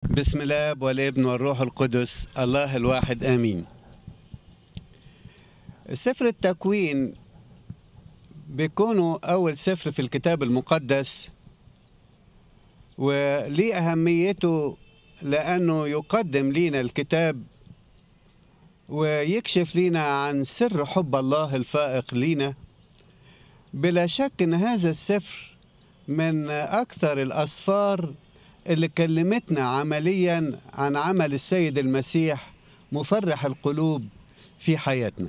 بسم الاب والابن والروح القدس الله الواحد امين سفر التكوين بيكونوا اول سفر في الكتاب المقدس وليه اهميته لانه يقدم لينا الكتاب ويكشف لينا عن سر حب الله الفائق لينا بلا شك ان هذا السفر من اكثر الاسفار اللي كلمتنا عمليا عن عمل السيد المسيح مفرح القلوب في حياتنا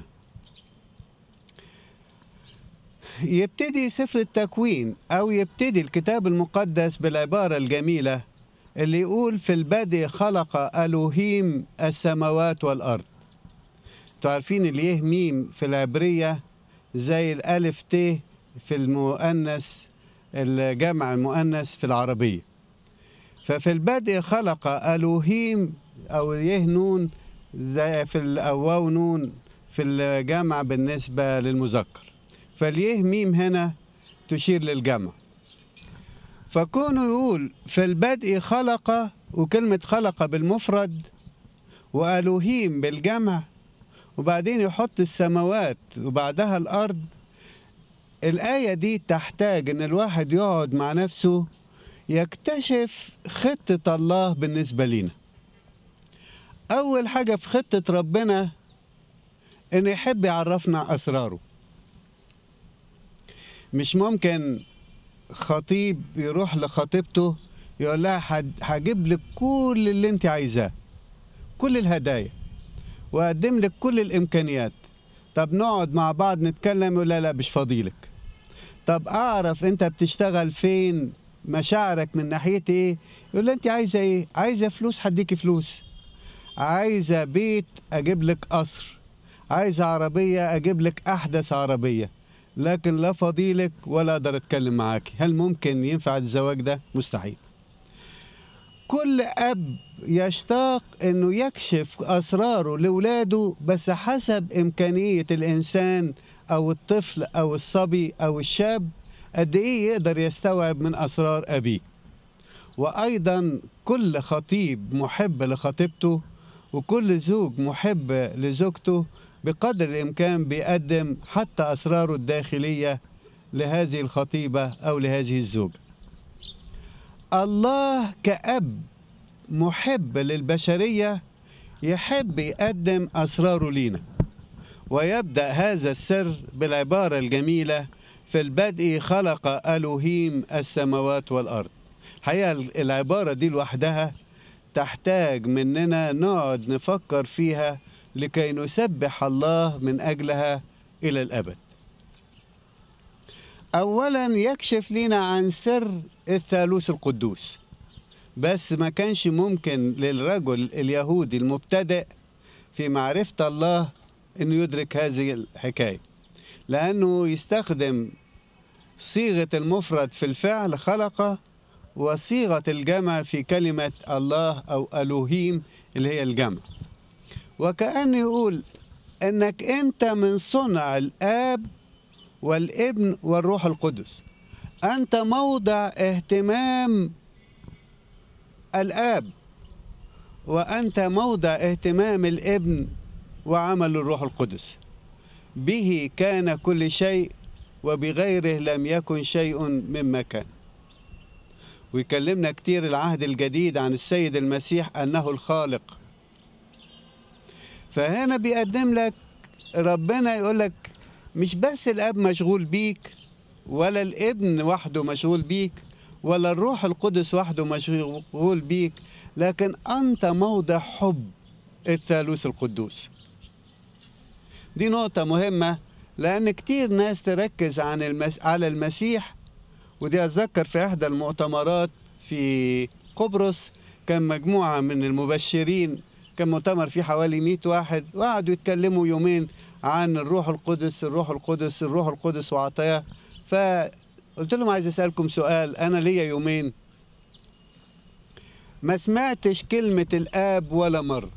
يبتدي سفر التكوين او يبتدي الكتاب المقدس بالعباره الجميله اللي يقول في البدء خلق الوهيم السماوات والارض تعرفين اليه ميم في العبريه زي الالف ت في المؤنث الجمع المؤنث في العربيه ففي البدء خلق الوهيم او يه نون زي في الواو نون في الجمع بالنسبه للمذكر فاليه ميم هنا تشير للجمع فكونه يقول في البدء خلق وكلمة خلق بالمفرد وألوهيم بالجمع وبعدين يحط السماوات وبعدها الأرض الآية دي تحتاج إن الواحد يقعد مع نفسه يكتشف خطة الله بالنسبة لنا أول حاجة في خطة ربنا إنه يحب يعرفنا أسراره مش ممكن خطيب يروح لخطيبته يقول لها هجيب لك كل اللي انت عايزاه كل الهدايا واقدم لك كل الامكانيات طب نقعد مع بعض نتكلم يقول لا لا مش فاضيلك طب اعرف انت بتشتغل فين مشاعرك من ناحيه ايه يقول لها انت عايزه ايه عايزه فلوس هديكي فلوس عايزه بيت اجيب لك قصر عايزه عربيه اجيب لك احدث عربيه لكن لا فضيلك ولا اقدر اتكلم معاك هل ممكن ينفع الزواج ده مستحيل كل اب يشتاق انه يكشف اسراره لاولاده بس حسب امكانيه الانسان او الطفل او الصبي او الشاب قد ايه يقدر يستوعب من اسرار ابيه وايضا كل خطيب محب لخطيبته وكل زوج محب لزوجته بقدر الامكان بيقدم حتى اسراره الداخليه لهذه الخطيبه او لهذه الزوجه. الله كاب محب للبشريه يحب يقدم اسراره لينا. ويبدا هذا السر بالعباره الجميله في البدء خلق الوهيم السماوات والارض. حقيقه العباره دي لوحدها تحتاج مننا نقعد نفكر فيها لكي نسبح الله من اجلها الى الابد. اولا يكشف لنا عن سر الثالوث القدوس. بس ما كانش ممكن للرجل اليهودي المبتدئ في معرفه الله انه يدرك هذه الحكايه. لانه يستخدم صيغه المفرد في الفعل خلق وصيغه الجمع في كلمه الله او الوهيم اللي هي الجمع. وكأنه يقول انك انت من صنع الاب والابن والروح القدس انت موضع اهتمام الاب وانت موضع اهتمام الابن وعمل الروح القدس به كان كل شيء وبغيره لم يكن شيء مما كان ويكلمنا كتير العهد الجديد عن السيد المسيح انه الخالق فهنا بيقدم لك ربنا يقول لك مش بس الاب مشغول بيك ولا الابن وحده مشغول بيك ولا الروح القدس وحده مشغول بيك لكن انت موضع حب الثالوث القدوس دي نقطة مهمة لأن كتير ناس تركز عن المس... على المسيح ودي أتذكر في إحدى المؤتمرات في قبرص كان مجموعة من المبشرين كان مؤتمر فيه حوالي 100 واحد وقعدوا يتكلموا يومين عن الروح القدس الروح القدس الروح القدس وعطاياه فقلت لهم عايز اسالكم سؤال انا ليا يومين ما سمعتش كلمة الآب ولا مرة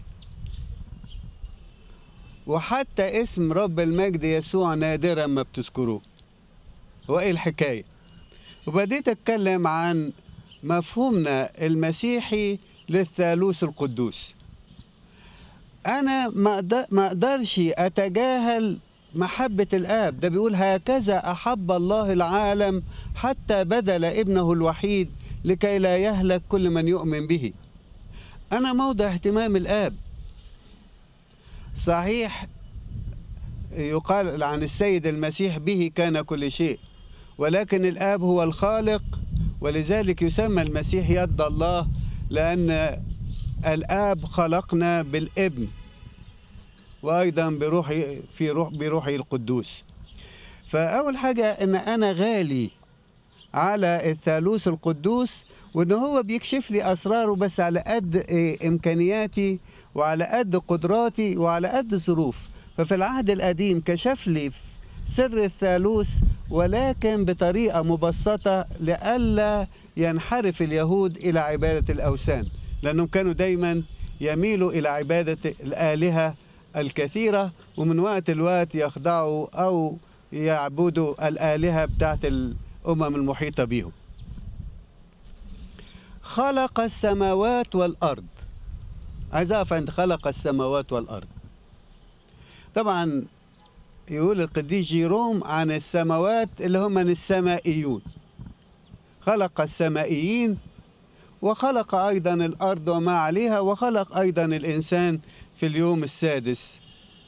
وحتى اسم رب المجد يسوع نادرا ما بتذكروه هو ايه الحكاية وبديت اتكلم عن مفهومنا المسيحي للثالوث القدوس انا ما أقد- ما اقدرش اتجاهل محبة الآب ده بيقول هكذا أحب الله العالم حتى بذل ابنه الوحيد لكي لا يهلك كل من يؤمن به أنا موضع اهتمام الآب صحيح يقال عن السيد المسيح به كان كل شيء ولكن الآب هو الخالق ولذلك يسمى المسيح يد الله لأن الآب خلقنا بالابن وأيضا بروحي في روح بروحه القدوس فأول حاجة إن أنا غالي على الثالوث القدوس وإن هو بيكشف لي أسراره بس على قد إيه إمكانياتي وعلى قد قدراتي وعلى قد الظروف ففي العهد القديم كشف لي سر الثالوث ولكن بطريقة مبسطة لئلا ينحرف اليهود إلى عبادة الأوثان لأنهم كانوا دايما يميلوا إلى عبادة الآلهة الكثيرة ومن وقت الوقت يخضعوا أو يعبدوا الآلهة بتاعت الأمم المحيطة بهم خلق السماوات والأرض عايز أقف عند خلق السماوات والأرض طبعا يقول القديس جيروم عن السماوات اللي هم من السمائيون خلق السمائيين وخلق أيضا الأرض وما عليها وخلق أيضا الإنسان في اليوم السادس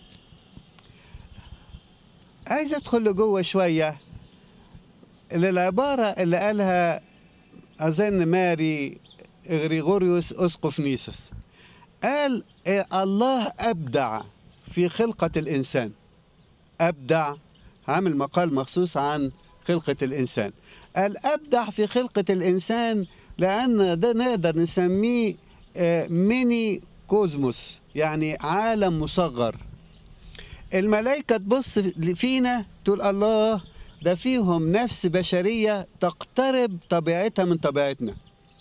عايز أدخل لجوه شوية للعبارة اللي قالها أظن ماري غريغوريوس أسقف نيسوس قال إيه الله أبدع في خلقة الإنسان أبدع عامل مقال مخصوص عن خلقة الإنسان قال أبدع في خلقة الإنسان لأن ده نقدر نسميه آه، ميني كوزموس يعني عالم مصغر الملائكة تبص فينا تقول الله ده فيهم نفس بشرية تقترب طبيعتها من طبيعتنا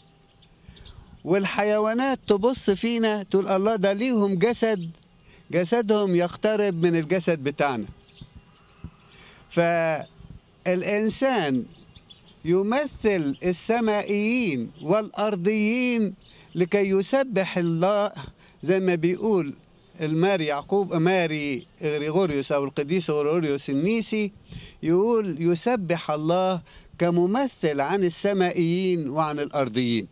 والحيوانات تبص فينا تقول الله ده ليهم جسد جسدهم يقترب من الجسد بتاعنا فالإنسان يمثل السمائيين والأرضيين لكي يسبح الله زي ما بيقول الماري يعقوب ماري غريغوريوس أو القديس غريغوريوس النيسي يقول يسبح الله كممثل عن السمائيين وعن الأرضيين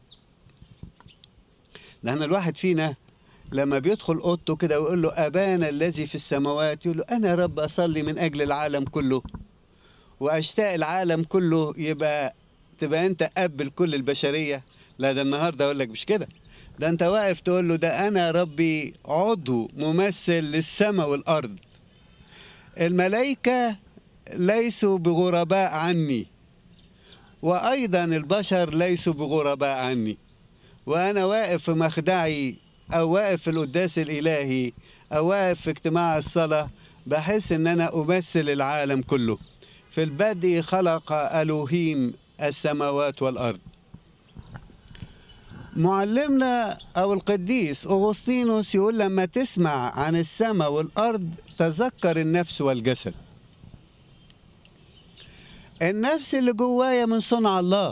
لأن الواحد فينا لما بيدخل اوضته كده ويقول له ابانا الذي في السماوات يقول له انا يا رب اصلي من اجل العالم كله واشتاق العالم كله يبقى تبقى انت اب لكل البشريه لا ده النهارده اقول لك مش كده ده انت واقف تقول له ده انا يا ربي عضو ممثل للسماء والارض الملائكه ليسوا بغرباء عني وايضا البشر ليسوا بغرباء عني وانا واقف في مخدعي او واقف في القداس الالهي او واقف في اجتماع الصلاه بحس ان انا امثل العالم كله في البدء خلق الوهيم السماوات والارض معلمنا او القديس اغسطينوس يقول لما تسمع عن السماء والارض تذكر النفس والجسد النفس اللي جوايا من صنع الله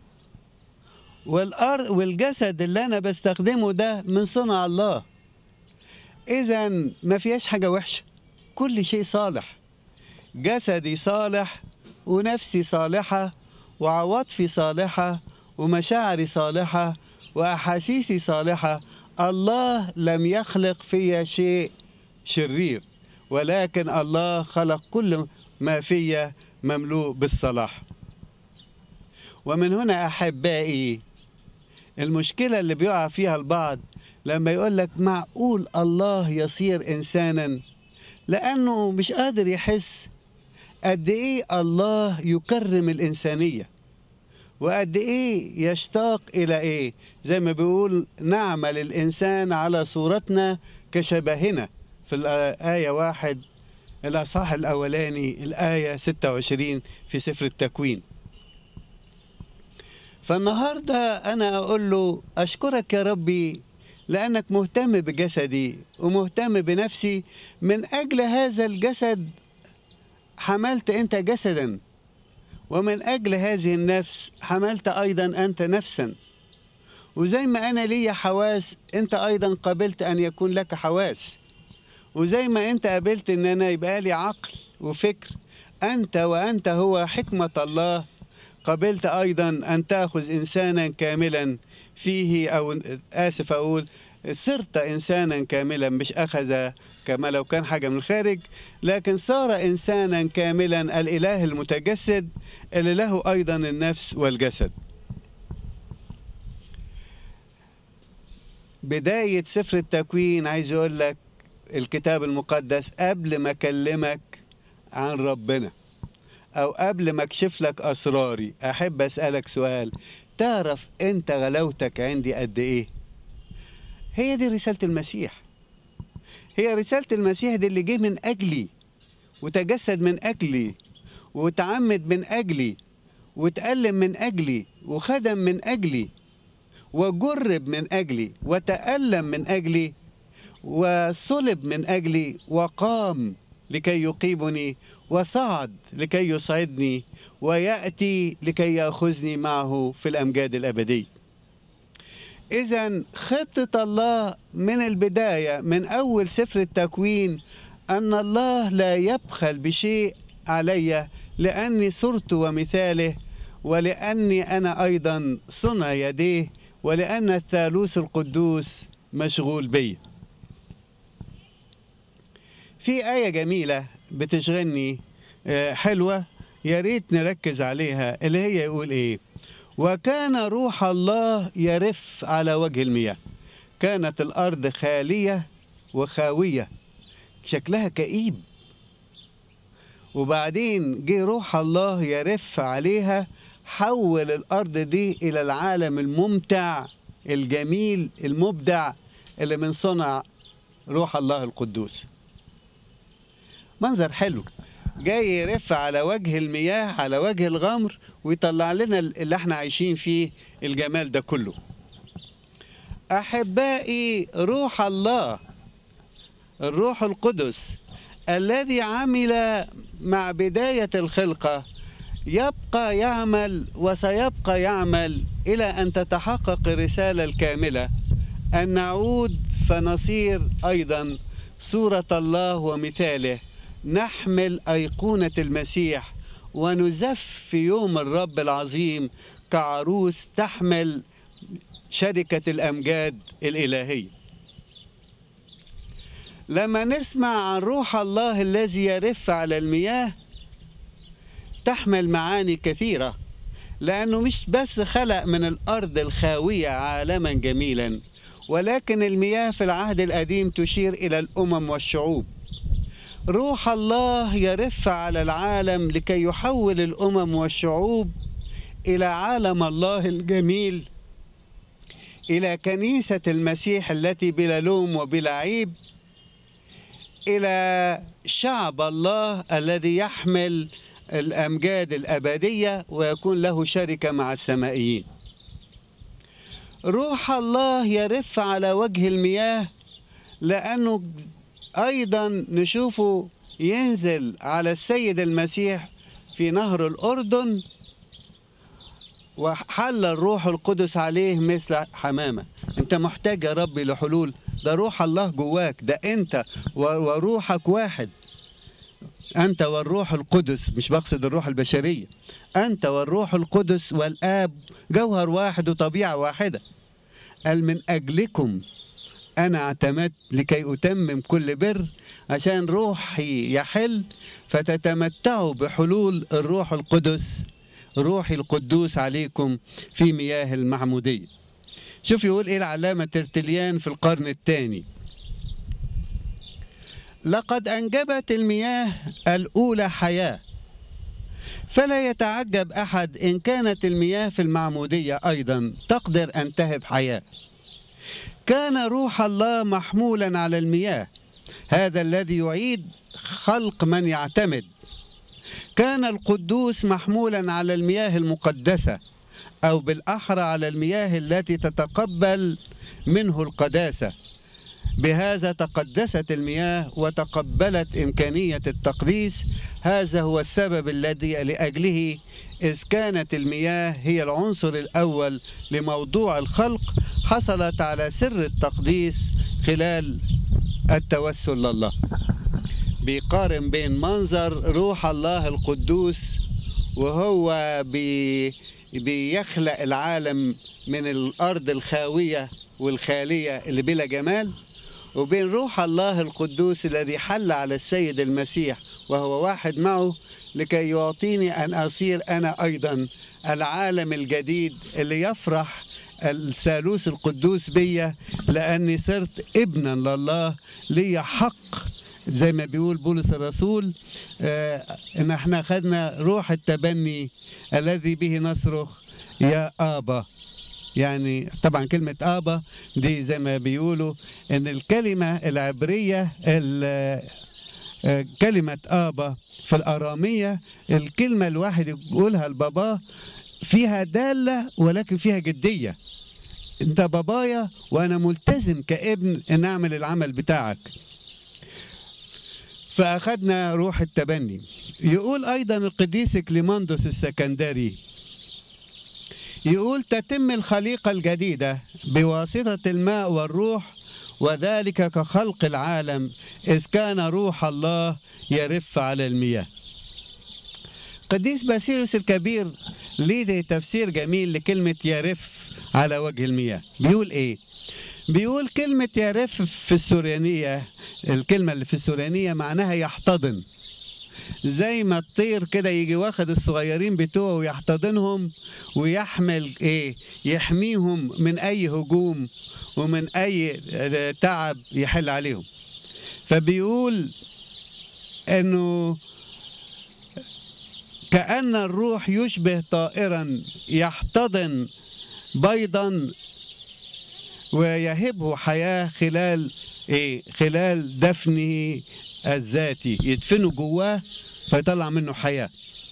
والأرض والجسد اللي أنا بستخدمه ده من صنع الله إذا ما فيهاش حاجة وحشة كل شيء صالح جسدي صالح ونفسي صالحة وعواطفي صالحة ومشاعري صالحة وأحاسيسي صالحة الله لم يخلق فيا شيء شرير ولكن الله خلق كل ما فيا مملوء بالصلاح ومن هنا أحبائي المشكلة اللي بيقع فيها البعض لما يقول لك معقول الله يصير إنسانا لأنه مش قادر يحس قد إيه الله يكرم الإنسانية وقد إيه يشتاق إلى إيه زي ما بيقول نعمل الإنسان على صورتنا كشبهنا في الآية واحد الأصحاح الأولاني الآية 26 في سفر التكوين فالنهارده انا اقول له اشكرك يا ربي لانك مهتم بجسدي ومهتم بنفسي من اجل هذا الجسد حملت انت جسدا ومن اجل هذه النفس حملت ايضا انت نفسا وزي ما أنا ليا حواس أنت أيضا قبلت أن يكون لك حواس وزي ما أنت قبلت أن أنا يبقى لي عقل وفكر أنت وأنت هو حكمة الله قبلت أيضا أن تأخذ إنسانا كاملا فيه أو آسف أقول صرت إنسانا كاملا مش أخذ كما لو كان حاجة من الخارج لكن صار إنسانا كاملا الإله المتجسد اللي له أيضا النفس والجسد بداية سفر التكوين عايز يقول لك الكتاب المقدس قبل ما أكلمك عن ربنا أو قبل ما أكشف لك أسراري أحب أسألك سؤال تعرف أنت غلاوتك عندي قد إيه؟ هي دي رسالة المسيح هي رسالة المسيح دي اللي جه من أجلي وتجسد من أجلي وتعمد من أجلي وتألم من أجلي وخدم من أجلي وجرب من أجلي وتألم من أجلي وصلب من أجلي وقام لكي يقيمني وصعد لكي يصعدني ويأتي لكي يأخذني معه في الأمجاد الأبدية إذا خطة الله من البداية من أول سفر التكوين أن الله لا يبخل بشيء علي لأني صرت ومثاله ولأني أنا أيضا صنع يديه ولأن الثالوث القدوس مشغول بي في آية جميلة بتشغلني حلوة يا ريت نركز عليها اللي هي يقول إيه وكان روح الله يرف على وجه المياه كانت الأرض خالية وخاوية شكلها كئيب وبعدين جه روح الله يرف عليها حول الأرض دي إلى العالم الممتع الجميل المبدع اللي من صنع روح الله القدوس منظر حلو جاي يرف على وجه المياه على وجه الغمر ويطلع لنا اللي احنا عايشين فيه الجمال ده كله احبائي روح الله الروح القدس الذي عمل مع بدايه الخلقه يبقى يعمل وسيبقى يعمل الى ان تتحقق الرساله الكامله ان نعود فنصير ايضا صوره الله ومثاله نحمل ايقونه المسيح ونزف في يوم الرب العظيم كعروس تحمل شركه الامجاد الالهيه لما نسمع عن روح الله الذي يرف على المياه تحمل معاني كثيره لانه مش بس خلق من الارض الخاويه عالما جميلا ولكن المياه في العهد القديم تشير الى الامم والشعوب روح الله يرف على العالم لكي يحول الامم والشعوب الى عالم الله الجميل الى كنيسه المسيح التي بلا لوم وبلا عيب الى شعب الله الذي يحمل الامجاد الابديه ويكون له شركه مع السمائيين روح الله يرف على وجه المياه لانه ايضا نشوفه ينزل على السيد المسيح في نهر الاردن وحل الروح القدس عليه مثل حمامه انت محتاج يا ربي لحلول ده روح الله جواك ده انت وروحك واحد أنت والروح القدس مش بقصد الروح البشرية أنت والروح القدس والآب جوهر واحد وطبيعة واحدة قال من أجلكم أنا اعتمدت لكي أتمم كل بر عشان روحي يحل فتتمتعوا بحلول الروح القدس روحي القدوس عليكم في مياه المعمودية شوف يقول إيه العلامة ترتليان في القرن الثاني لقد أنجبت المياه الأولى حياة فلا يتعجب أحد إن كانت المياه في المعمودية أيضا تقدر أن تهب حياة كان روح الله محمولا على المياه هذا الذي يعيد خلق من يعتمد كان القدوس محمولا على المياه المقدسة أو بالأحرى على المياه التي تتقبل منه القداسة بهذا تقدست المياه وتقبلت إمكانية التقديس هذا هو السبب الذي لأجله إذ كانت المياه هي العنصر الأول لموضوع الخلق حصلت على سر التقديس خلال التوسل لله بيقارن بين منظر روح الله القدوس وهو بي بيخلق العالم من الأرض الخاوية والخالية اللي بلا جمال وبين روح الله القدوس الذي حل على السيد المسيح وهو واحد معه لكي يعطيني أن أصير أنا أيضا العالم الجديد اللي يفرح الثالوث القدوس بيا لأني صرت ابنا لله لي حق زي ما بيقول بولس الرسول آه ان احنا خدنا روح التبني الذي به نصرخ يا ابا يعني طبعا كلمة آبا دي زي ما بيقولوا إن الكلمة العبرية كلمة آبا في الأرامية الكلمة الواحد يقولها لباباه فيها دالة ولكن فيها جدية أنت بابايا وأنا ملتزم كابن أن أعمل العمل بتاعك فأخذنا روح التبني يقول أيضا القديس كليماندوس السكندري يقول تتم الخليقة الجديدة بواسطة الماء والروح وذلك كخلق العالم إذ كان روح الله يرف على المياه قديس باسيلوس الكبير ليه تفسير جميل لكلمة يرف على وجه المياه بيقول إيه بيقول كلمة يرف في السوريانية الكلمة اللي في السوريانية معناها يحتضن زي ما الطير كده يجي واخد الصغيرين بتوعه ويحتضنهم ويحمل ايه يحميهم من اي هجوم ومن اي تعب يحل عليهم فبيقول انه كأن الروح يشبه طائرا يحتضن بيضا ويهبه حياة خلال إيه؟ خلال دفنه الذاتي يدفنه جواه فيطلع منه حياة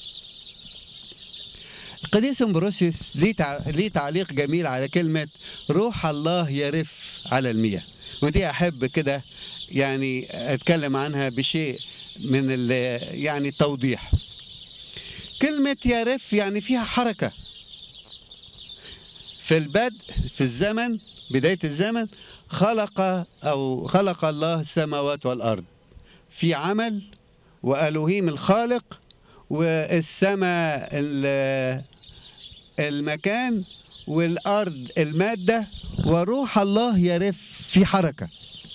القديس امبروسيوس ليه تع... ليه تعليق جميل على كلمة روح الله يرف على المياه ودي أحب كده يعني أتكلم عنها بشيء من ال... يعني توضيح كلمة يرف يعني فيها حركة في البدء في الزمن بداية الزمن خلق أو خلق الله السماوات والأرض في عمل وألوهيم الخالق والسماء المكان والأرض المادة وروح الله يرف في حركة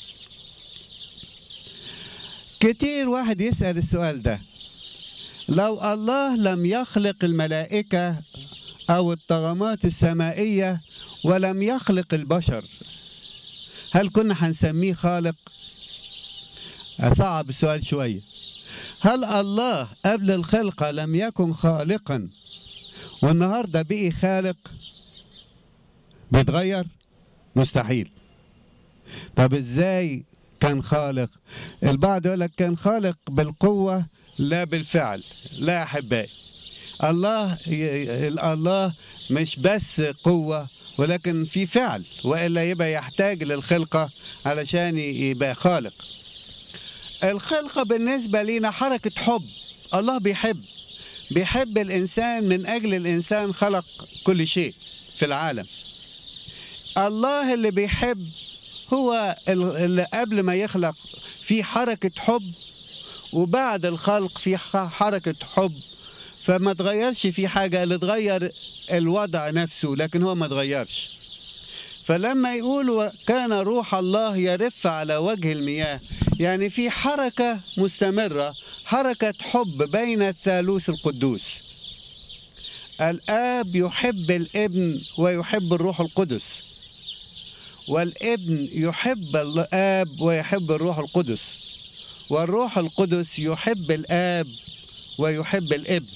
كتير واحد يسأل السؤال ده لو الله لم يخلق الملائكة أو الطغمات السمائية ولم يخلق البشر هل كنا هنسميه خالق؟ أصعب السؤال شوية هل الله قبل الخلقة لم يكن خالقا والنهاردة بقي خالق بيتغير مستحيل طب ازاي كان خالق البعض يقول لك كان خالق بالقوة لا بالفعل لا يا أحبائي الله الله مش بس قوة ولكن في فعل وإلا يبقى يحتاج للخلقة علشان يبقى خالق الخلقة بالنسبة لنا حركة حب الله بيحب بيحب الإنسان من أجل الإنسان خلق كل شيء في العالم الله اللي بيحب هو اللي قبل ما يخلق في حركة حب وبعد الخلق في حركة حب فما تغيرش في حاجة اللي تغير الوضع نفسه لكن هو ما تغيرش فلما يقول كان روح الله يرف على وجه المياه يعني في حركة مستمرة حركة حب بين الثالوث القدوس الآب يحب الابن ويحب الروح القدس والابن يحب الآب ويحب الروح القدس والروح القدس يحب الآب ويحب الابن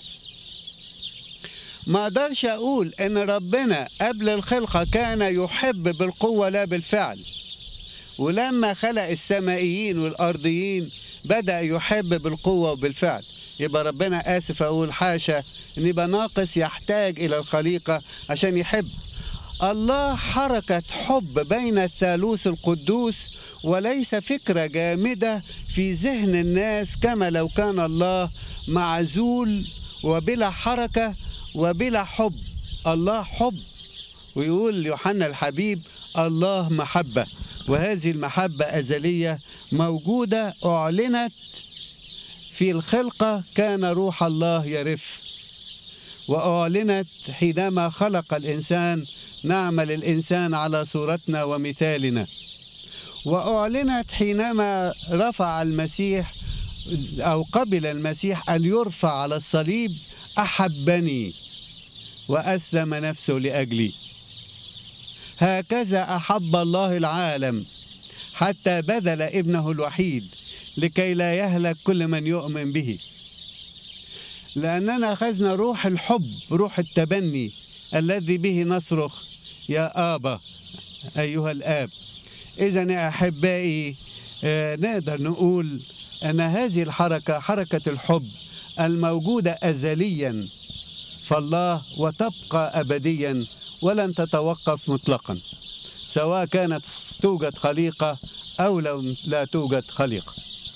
ما اقدرش اقول ان ربنا قبل الخلقة كان يحب بالقوة لا بالفعل ولما خلق السمائيين والارضيين بدأ يحب بالقوة وبالفعل يبقى ربنا آسف أقول حاشا إن يبقى ناقص يحتاج إلى الخليقة عشان يحب الله حركة حب بين الثالوث القدوس وليس فكرة جامدة في ذهن الناس كما لو كان الله معزول وبلا حركة وبلا حب الله حب ويقول يوحنا الحبيب الله محبة وهذه المحبة أزلية موجودة أعلنت في الخلقة كان روح الله يرف وأعلنت حينما خلق الإنسان نعمل الإنسان على صورتنا ومثالنا وأعلنت حينما رفع المسيح أو قبل المسيح أن يرفع على الصليب أحبني وأسلم نفسه لأجلي هكذا أحب الله العالم حتى بذل ابنه الوحيد لكي لا يهلك كل من يؤمن به لأننا أخذنا روح الحب روح التبني الذي به نصرخ يا آبا أيها الآب إذا يا أحبائي آه، نقدر نقول أن هذه الحركة حركة الحب الموجودة أزليا فالله وتبقى أبديا ولن تتوقف مطلقا سواء كانت توجد خليقة أو لو لا توجد خليقة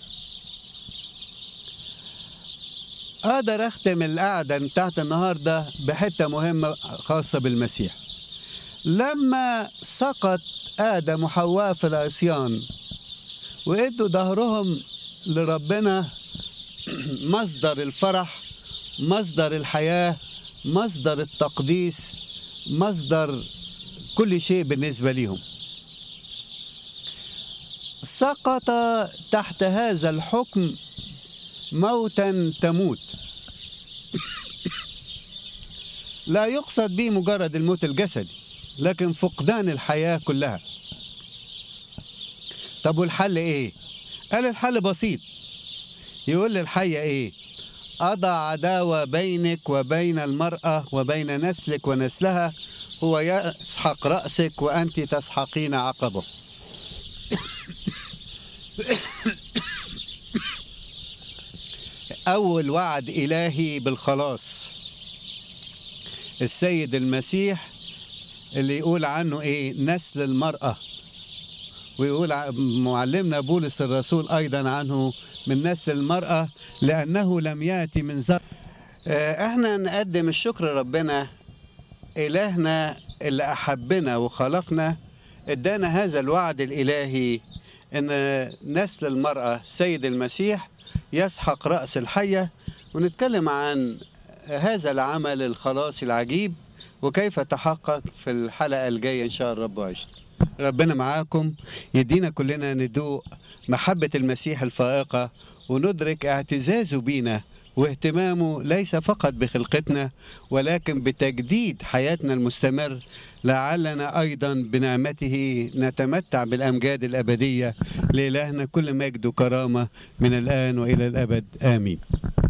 أقدر أختم القعدة بتاعت النهاردة بحتة مهمة خاصة بالمسيح لما سقط آدم وحواء في العصيان وإدوا ظهرهم لربنا مصدر الفرح مصدر الحياة مصدر التقديس مصدر كل شيء بالنسبة لهم سقط تحت هذا الحكم موتا تموت لا يقصد به مجرد الموت الجسدي لكن فقدان الحياة كلها طب والحل ايه قال الحل بسيط يقول للحية ايه أضع عداوة بينك وبين المرأة وبين نسلك ونسلها هو يسحق رأسك وأنت تسحقين عقبه أول وعد إلهي بالخلاص السيد المسيح اللي يقول عنه إيه نسل المرأة ويقول ع- معلمنا بولس الرسول أيضا عنه من نسل المرأة لأنه لم يأتي من ذر آه، احنا نقدم الشكر ربنا إلهنا اللي أحبنا وخلقنا ادانا هذا الوعد الإلهي ان نسل المرأة سيد المسيح يسحق رأس الحية ونتكلم عن هذا العمل الخلاصي العجيب وكيف تحقق في الحلقة الجاية إن شاء الرب وعشت ربنا معاكم يدينا كلنا ندوق محبة المسيح الفائقة وندرك اعتزازه بينا واهتمامه ليس فقط بخلقتنا ولكن بتجديد حياتنا المستمر لعلنا أيضا بنعمته نتمتع بالأمجاد الأبدية لإلهنا كل مجد وكرامة من الآن وإلى الأبد آمين